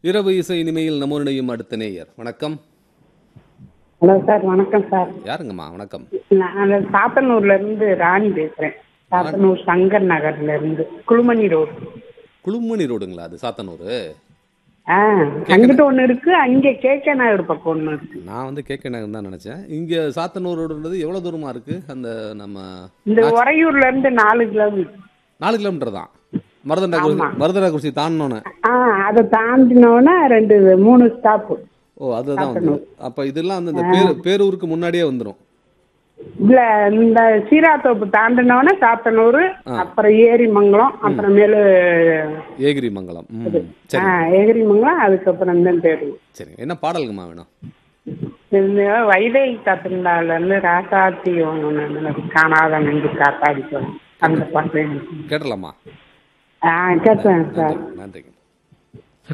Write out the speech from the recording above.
இரவு இசை இனிமையில் நம்ம இணையும் அடுத்த நேயர் வணக்கம் ஹலோ சார் வணக்கம் சார் யாருங்கம்மா வணக்கம் நான் சாத்தனூர்ல இருந்து ராணி பேசுறேன் சாத்தனூர் சங்கர் நகர்ல இருந்து குழுமணி ரோடு குளுமணி ரோடுங்களா அது சாத்தனூர் ஆ அங்கிட்ட ஒண்ணு இருக்கு அங்க கேகே நகர் பக்கம் ஒண்ணு இருக்கு நான் வந்து கேட்க நகர் தான் நினைச்சேன் இங்க சாத்தனூர் ரோடுன்றது எவ்வளவு தூரமா இருக்கு அந்த நம்ம இந்த உறையூர்ல இருந்து நாலு கிலோமீட்டர் நாலு கிலோமீட்டர் தான் மருதண்டா மருதண்டா தாண்டினோன்னு ஆ அதை தாண்டினோன்னா ரெண்டு மூணு ஸ்டாப் ஓ அதுதான் வந்து அப்ப இதெல்லாம் வந்து இந்த பேரு பேரூருக்கு முன்னாடியே வந்துடும் இல்ல இந்த சீராத்தோப்பு தாண்டினோன்னா சாத்தனூர் அப்புறம் ஏரிமங்கலம் அப்புறமேலு ஏகிரி மங்கலம் ம் சரி ஆ ஏரிமங்கலம் அதுக்கப்புறம் தான் பேரு சரிங்க என்ன பாடலுங்கம்மா வேணும் இந்த வைதை கத்திருந்தால இருந்து ராசாத்தி ஒன்று காணாத நெஞ்சு காத்தாடி அந்த பாட்டு கேட்டலாமா ஆ கேட்டேன் சார் நன்றிங்க